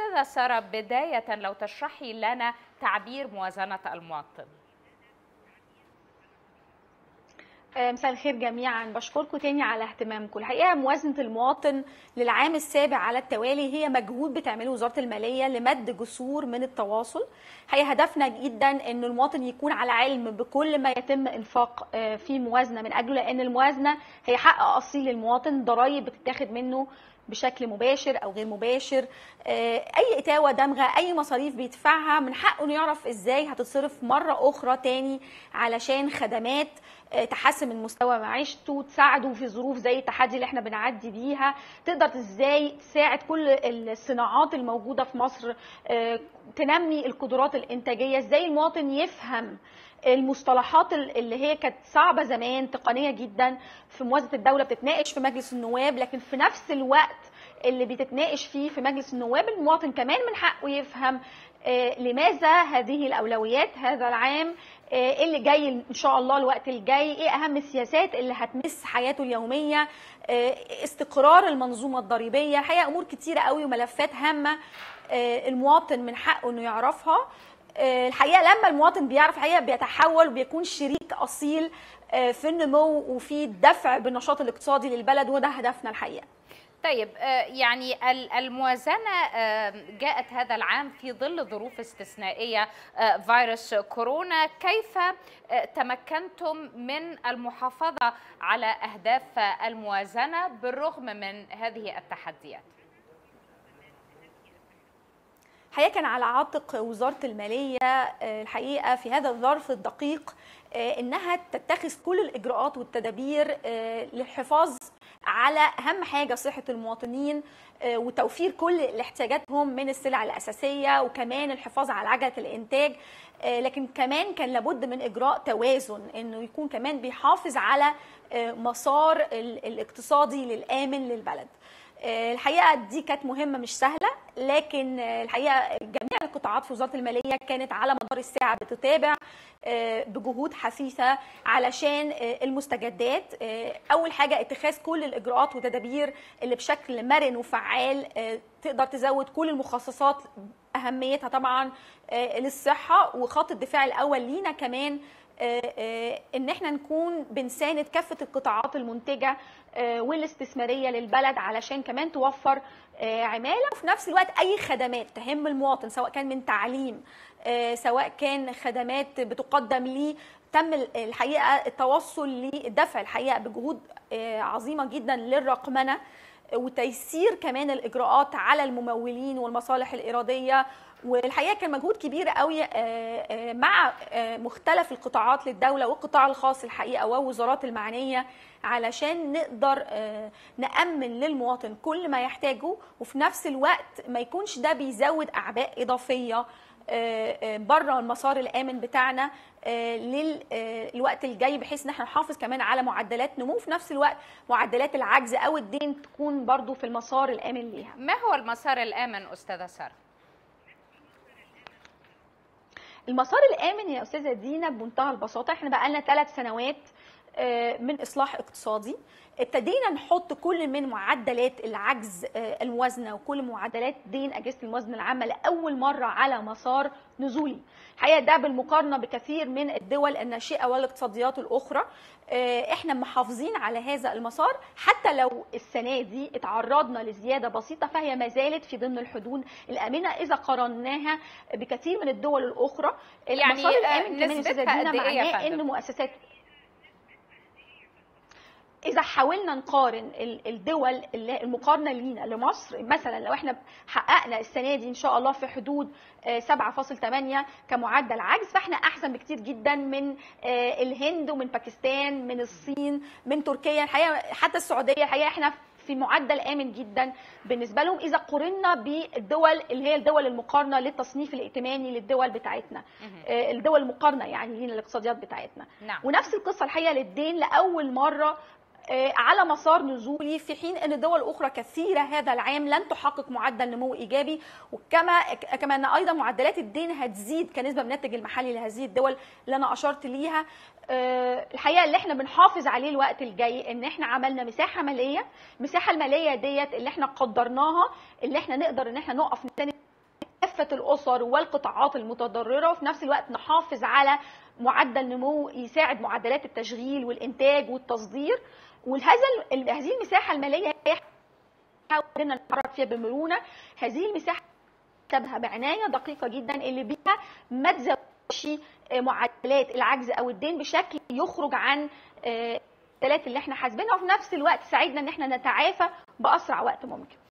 استاذه ساره بدايه لو تشرحي لنا تعبير موازنه المواطن مساء الخير جميعا بشكركم تاني على اهتمامكم الحقيقه موازنه المواطن للعام السابع على التوالي هي مجهود بتعمله وزاره الماليه لمد جسور من التواصل الحقيقه هدفنا جدا ان المواطن يكون على علم بكل ما يتم انفاق في موازنه من اجله لان الموازنه هي حق اصيل المواطن ضرائب بتتاخد منه بشكل مباشر او غير مباشر اي اتاوه دمغه اي مصاريف بيدفعها من حقه انه يعرف ازاي هتتصرف مره اخرى تاني علشان خدمات تحسن من مستوى معيشته تساعده في ظروف زي التحدي اللي احنا بنعدي بيها تقدر ازاي تساعد كل الصناعات الموجوده في مصر تنمي القدرات الانتاجيه ازاي المواطن يفهم المصطلحات اللي هي كانت صعبه زمان تقنيه جدا في موازنه الدوله بتتناقش في مجلس النواب لكن في نفس الوقت اللي بتتناقش فيه في مجلس النواب المواطن كمان من حقه يفهم لماذا هذه الاولويات هذا العام ايه اللي جاي ان شاء الله الوقت الجاي ايه اهم السياسات اللي هتمس حياته اليوميه استقرار المنظومه الضريبيه حقيقه امور كتيره قوي وملفات هامه المواطن من حقه انه يعرفها الحقيقه لما المواطن بيعرف الحقيقه بيتحول وبيكون شريك اصيل في النمو وفي الدفع بالنشاط الاقتصادي للبلد وده هدفنا الحقيقه طيب يعني الموازنة جاءت هذا العام في ظل ظروف استثنائية فيروس كورونا كيف تمكنتم من المحافظة على أهداف الموازنة بالرغم من هذه التحديات؟ الحقيقه كان على عاتق وزاره الماليه الحقيقه في هذا الظرف الدقيق انها تتخذ كل الاجراءات والتدابير للحفاظ على اهم حاجه صحه المواطنين وتوفير كل احتياجاتهم من السلع الاساسيه وكمان الحفاظ على عجله الانتاج لكن كمان كان لابد من اجراء توازن انه يكون كمان بيحافظ على مسار الاقتصادي للامن للبلد الحقيقه دي كانت مهمه مش سهله لكن الحقيقه جميع القطاعات في وزاره الماليه كانت على مدار الساعه بتتابع بجهود حثيثه علشان المستجدات اول حاجه اتخاذ كل الاجراءات والتدابير اللي بشكل مرن وفعال تقدر تزود كل المخصصات اهميتها طبعا للصحه وخط الدفاع الاول لينا كمان ان احنا نكون بنساند كافه القطاعات المنتجه والاستثماريه للبلد علشان كمان توفر عماله وفي نفس الوقت اي خدمات تهم المواطن سواء كان من تعليم سواء كان خدمات بتقدم ليه تم الحقيقه التوصل لدفع الحقيقه بجهود عظيمه جدا للرقمنه وتيسير كمان الاجراءات على الممولين والمصالح الاراديه والحقيقه كان مجهود كبير قوي مع مختلف القطاعات للدوله والقطاع الخاص الحقيقه والوزارات المعنيه علشان نقدر نامن للمواطن كل ما يحتاجه وفي نفس الوقت ما يكونش ده بيزود اعباء اضافيه بره المسار الامن بتاعنا للوقت الجاي بحيث ان احنا نحافظ كمان على معدلات نمو في نفس الوقت معدلات العجز او الدين تكون برضو في المسار الامن ليها ما هو المسار الامن استاذه ساره المسار الامن يا استاذه دينا بمنتهى البساطه احنا بقى لنا ثلاث سنوات من اصلاح اقتصادي ابتدينا نحط كل من معدلات العجز الموازنه وكل معدلات دين اجهزه الموازنه العامه لاول مره على مسار نزولي الحقيقه ده بالمقارنه بكثير من الدول الناشئه والاقتصاديات الاخرى احنا محافظين على هذا المسار حتى لو السنه دي اتعرضنا لزياده بسيطه فهي ما زالت في ضمن الحدود الامنه اذا قارناها بكثير من الدول الاخرى يعني المسار الامن كمان يا نسبتها استاذه دينا قد إيه يا معناه فندم؟ ان مؤسسات اذا حاولنا نقارن ال- الدول اللي- المقارنه لينا لمصر مثلا لو احنا حققنا السنه دي ان شاء الله في حدود آه، 7.8 كمعدل عجز فاحنا احسن بكتير جدا من آه، الهند ومن باكستان من الصين من تركيا الحقيقه حتى السعوديه الحقيقه احنا في معدل امن جدا بالنسبه لهم اذا قارنا بالدول اللي هي الدول المقارنه للتصنيف الائتماني للدول بتاعتنا مهم. آه، الدول المقارنه يعني لينا الاقتصاديات بتاعتنا نعم ونفس القصه الحقيقه للدين لاول مره آه، على مسار نزولي في حين ان دول اخرى كثيره هذا العام لن تحقق معدل نمو ايجابي وكما كما ان ايضا معدلات الدين هتزيد كنسبه من الناتج المحلي لهذه الدول اللي انا اشرت ليها آه، الحقيقه اللي احنا بنحافظ عليه الوقت الجاي ان احنا عملنا مساحه ماليه المساحه الماليه ديت اللي احنا قدرناها اللي احنا نقدر ان احنا نقف نساند كافه الاسر والقطاعات المتضرره وفي نفس الوقت نحافظ على معدل نمو يساعد معدلات التشغيل والانتاج والتصدير وهذا ال- هذه المساحه الماليه هي حاولنا نتحرك فيها بمرونه هذه المساحه حسبها بعنايه دقيقه جدا اللي بيها ما تزودش آه، معدلات العجز او الدين بشكل يخرج عن آه، الثلاث اللي احنا حاسبينها وفي نفس الوقت ساعدنا ان احنا نتعافى باسرع وقت ممكن